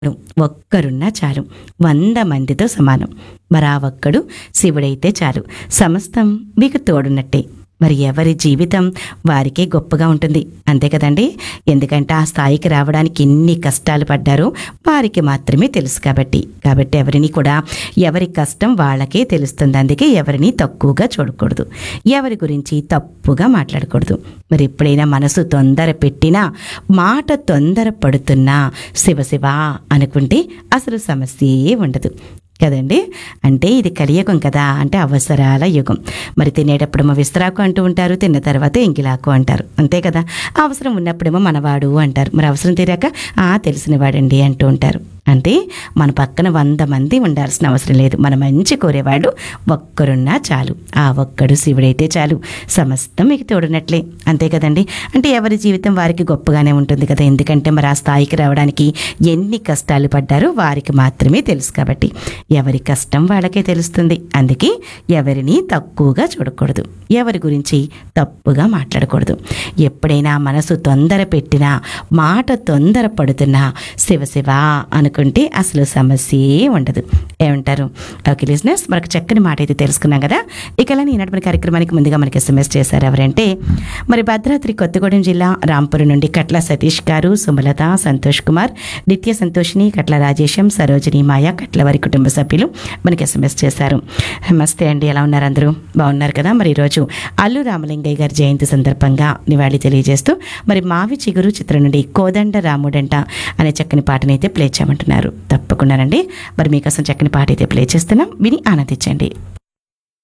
ఒక్కరున్నా చాలు వంద మందితో సమానం మరి ఆ ఒక్కడు శివుడైతే చాలు సమస్తం మీకు తోడున్నట్టే మరి ఎవరి జీవితం వారికే గొప్పగా ఉంటుంది అంతే కదండి ఎందుకంటే ఆ స్థాయికి రావడానికి ఎన్ని కష్టాలు పడ్డారో వారికి మాత్రమే తెలుసు కాబట్టి కాబట్టి ఎవరిని కూడా ఎవరి కష్టం వాళ్ళకే తెలుస్తుంది అందుకే ఎవరిని తక్కువగా చూడకూడదు ఎవరి గురించి తప్పుగా మాట్లాడకూడదు మరి ఎప్పుడైనా మనసు తొందర పెట్టినా మాట తొందర పడుతున్నా శివ శివ అనుకుంటే అసలు సమస్యే ఉండదు కదండి అంటే ఇది కలియుగం కదా అంటే అవసరాల యుగం మరి తినేటప్పుడేమో విస్తరాకు అంటూ ఉంటారు తిన్న తర్వాత ఎంగిలాకు అంటారు అంతే కదా అవసరం ఉన్నప్పుడేమో మనవాడు అంటారు మరి అవసరం తీరాక ఆ తెలిసినవాడండి అంటూ ఉంటారు అంటే మన పక్కన వంద మంది ఉండాల్సిన అవసరం లేదు మన మంచి కోరేవాడు ఒక్కరున్నా చాలు ఆ ఒక్కడు శివుడైతే చాలు సమస్తం మీకు తోడునట్లే అంతే కదండి అంటే ఎవరి జీవితం వారికి గొప్పగానే ఉంటుంది కదా ఎందుకంటే మరి ఆ స్థాయికి రావడానికి ఎన్ని కష్టాలు పడ్డారో వారికి మాత్రమే తెలుసు కాబట్టి ఎవరి కష్టం వాళ్ళకే తెలుస్తుంది అందుకే ఎవరిని తక్కువగా చూడకూడదు ఎవరి గురించి తప్పుగా మాట్లాడకూడదు ఎప్పుడైనా మనసు తొందర పెట్టినా మాట తొందర పడుతున్నా శివ శివ అనుకుంటే అసలు సమస్యే ఉండదు ఏమంటారు ఓకే లిజినెస్ మనకు చక్కని మాట అయితే తెలుసుకున్నాం కదా ఇక ఇలా ఈనాటి మన కార్యక్రమానికి ముందుగా మనకి ఎస్ఎంఎస్ చేశారు ఎవరంటే మరి భద్రాద్రి కొత్తగూడెం జిల్లా రాంపురం నుండి కట్ల సతీష్ గారు సుమలత సంతోష్ కుమార్ నిత్య సంతోషిని కట్ల రాజేశం సరోజిని మాయ కట్ల వారి కుటుంబ సభ్యులు మనకి ఎస్ఎంఎస్ చేశారు నమస్తే అండి ఎలా ఉన్నారు అందరూ బాగున్నారు కదా మరి ఈరోజు అల్లు రామలింగయ్య గారి జయంతి సందర్భంగా నివాళి తెలియజేస్తూ మరి మావి చిగురు చిత్రం నుండి కోదండ రాముడంట అనే చక్కని పాటనైతే అయితే ప్లే చేయమంటున్నారు తప్పకుండానండి మరి మీకోసం చక్కని పాట అయితే ప్లే చేస్తున్నాం విని ఆనందించండి